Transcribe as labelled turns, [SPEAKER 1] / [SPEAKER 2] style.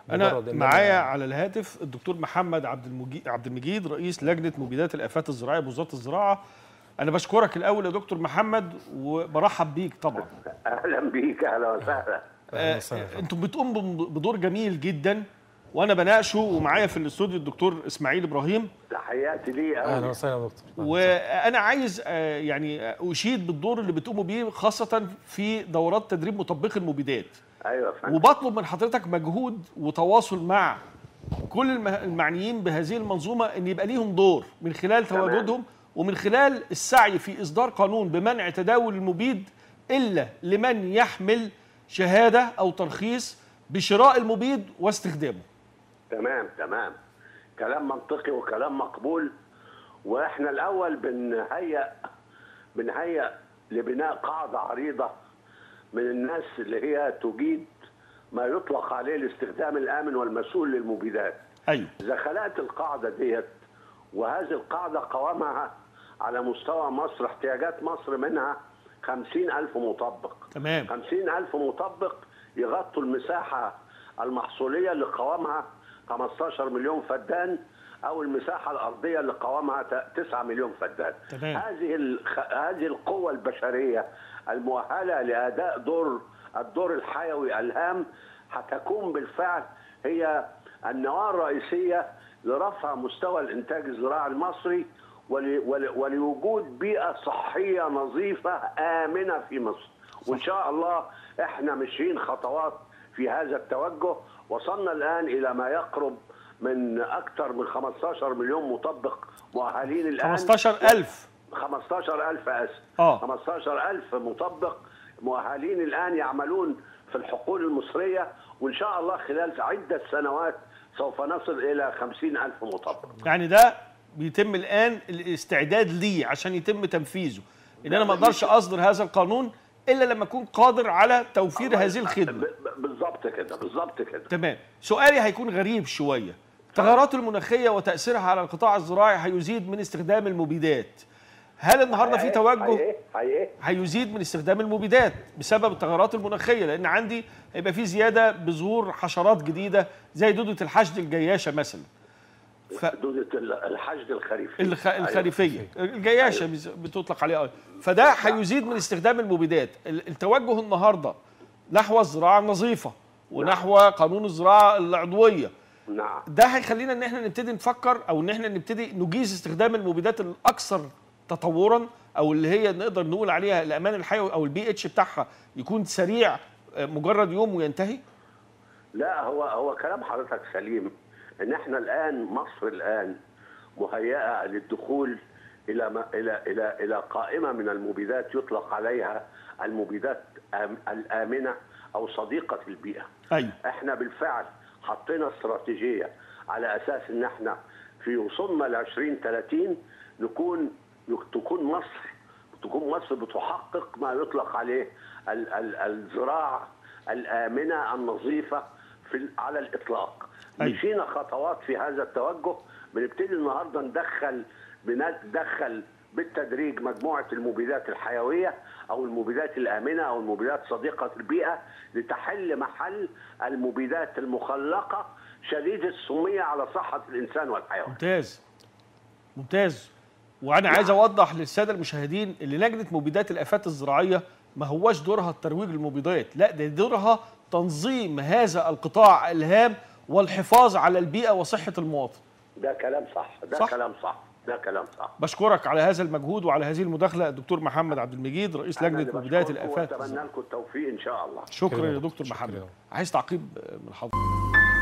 [SPEAKER 1] انا
[SPEAKER 2] مجرد إن
[SPEAKER 1] معايا
[SPEAKER 2] أنا-
[SPEAKER 1] على الهاتف الدكتور محمد عبد المجيد عبد المجيد رئيس لجنه مبيدات الافات الزراعيه بوزاره الزراعه انا بشكرك الاول يا دكتور محمد وبرحب بيك طبعا
[SPEAKER 3] اهلا بيك اهلا وسهلا
[SPEAKER 2] أهلاً
[SPEAKER 1] آه،
[SPEAKER 2] وسهلاً يا فندم.
[SPEAKER 1] انتم بتقوموا بدور جميل جدا وانا بناقشه ومعايا في الاستوديو الدكتور اسماعيل ابراهيم
[SPEAKER 3] تحياتي لي
[SPEAKER 2] اهلا
[SPEAKER 3] أوي.
[SPEAKER 2] وسهلا يا دكتور أهلاً وسهلاً.
[SPEAKER 1] وانا عايز آه، يعني آه، اشيد بالدور اللي بتقوموا بيه خاصه في دورات تدريب مطبقي المبيدات
[SPEAKER 3] ايوه يا فندم
[SPEAKER 1] وبطلب من حضرتك مجهود وتواصل مع كل الم- المعنيين بهذه المنظومه ان يبقى ليهم دور من خلال
[SPEAKER 3] تمام.
[SPEAKER 1] تواجدهم ومن خلال السعي في اصدار قانون بمنع تداول المبيد الا لمن يحمل شهاده او ترخيص بشراء المبيد واستخدامه.
[SPEAKER 3] تمام تمام كلام منطقي وكلام مقبول واحنا الاول بنهيئ بنهيئ لبناء قاعده عريضه من الناس اللي هي تجيد ما يطلق عليه الاستخدام الامن والمسؤول للمبيدات
[SPEAKER 1] ايوه
[SPEAKER 3] اذا خلقت القاعده ديت وهذه القاعده قوامها على مستوى مصر احتياجات مصر منها خمسين ألف مطبق
[SPEAKER 1] تمام
[SPEAKER 3] خمسين ألف مطبق يغطوا المساحة المحصولية اللي قوامها 15 مليون فدان أو المساحة الأرضية اللي قوامها ت- 9 مليون فدان
[SPEAKER 1] تمام.
[SPEAKER 3] هذه الخ... هذه القوة البشرية المؤهلة لأداء دور الدور الحيوي الهام هتكون بالفعل هي النواة الرئيسية لرفع مستوى الإنتاج الزراعي المصري ول... ول... ولوجود بيئة صحية نظيفة آمنة في مصر وإن شاء الله إحنا ماشيين خطوات في هذا التوجه وصلنا الآن إلى ما يقرب من أكثر من 15 مليون مطبق مؤهلين الآن
[SPEAKER 1] 15000
[SPEAKER 3] 15000 اسف
[SPEAKER 1] آه.
[SPEAKER 3] 15000 مطبق مؤهلين الان يعملون في الحقول المصريه وان شاء الله خلال عده سنوات سوف نصل الى 50000 مطبق
[SPEAKER 1] يعني ده بيتم الان الاستعداد ليه عشان يتم تنفيذه ان انا ما اقدرش اصدر هذا القانون الا لما اكون قادر على توفير هذه الخدمه
[SPEAKER 3] ب- ب- بالظبط كده بالظبط كده
[SPEAKER 1] تمام سؤالي هيكون غريب شويه التغيرات المناخيه وتاثيرها على القطاع الزراعي هيزيد من استخدام المبيدات هل النهارده في
[SPEAKER 3] هي-
[SPEAKER 1] توجه
[SPEAKER 3] هي- هي-
[SPEAKER 1] هيزيد من استخدام المبيدات بسبب التغيرات المناخيه لان عندي هيبقى في زياده بظهور حشرات جديده زي دوده الحشد الجياشه مثلا ف-
[SPEAKER 3] دودة ال- الحشد الخريفي
[SPEAKER 1] الخ...
[SPEAKER 3] أيوة.
[SPEAKER 1] الخريفيه الجياشه بز- بتطلق عليها أيضا. فده هيزيد من استخدام المبيدات ال- التوجه النهارده نحو الزراعه النظيفه ونحو قانون الزراعه العضويه
[SPEAKER 3] نعم
[SPEAKER 1] ده هيخلينا ان احنا نبتدي نفكر او ان احنا نبتدي نجيز استخدام المبيدات الاكثر تطورا او اللي هي نقدر نقول عليها الامان الحيوي او البي اتش بتاعها يكون سريع آه، مجرد يوم وينتهي
[SPEAKER 3] لا هو هو كلام حضرتك سليم ان احنا الان مصر الان مهيئه للدخول الى ما الى الى الى قائمه من المبيدات يطلق عليها المبيدات آم- الامنه او صديقه البيئه.
[SPEAKER 1] ايوه
[SPEAKER 3] احنا بالفعل حطينا استراتيجيه على اساس ان احنا في وصولنا ل 2030 نكون تكون مصر تكون مصر بتحقق ما يطلق عليه ال- ال- الزراعه الامنه النظيفه في ال- على الاطلاق.
[SPEAKER 1] أيوة.
[SPEAKER 3] مشينا خطوات في هذا التوجه بنبتدي النهارده ندخل بندخل بالتدريج مجموعه المبيدات الحيويه او المبيدات الامنه او المبيدات صديقه البيئه لتحل محل المبيدات المخلقه شديده السميه على صحه الانسان والحيوان.
[SPEAKER 1] ممتاز ممتاز وانا عايز اوضح للساده المشاهدين ان لجنه مبيدات الافات الزراعيه ما هواش دورها الترويج للمبيدات لا ده دورها تنظيم هذا القطاع الهام والحفاظ على البيئه وصحه المواطن
[SPEAKER 3] ده كلام صح، ده
[SPEAKER 1] صح.
[SPEAKER 3] صح. كلام صح، ده كلام صح.
[SPEAKER 1] بشكرك على هذا المجهود وعلى هذه المداخله الدكتور محمد عبد المجيد رئيس
[SPEAKER 3] أنا
[SPEAKER 1] لجنه
[SPEAKER 3] اللي
[SPEAKER 1] مبيدات
[SPEAKER 3] بشكركم
[SPEAKER 1] الافات
[SPEAKER 3] واتمنى لكم التوفيق ان شاء الله.
[SPEAKER 1] شكرا يا
[SPEAKER 2] شكراً.
[SPEAKER 1] دكتور
[SPEAKER 2] شكراً.
[SPEAKER 1] محمد عايز تعقيب من حضرتك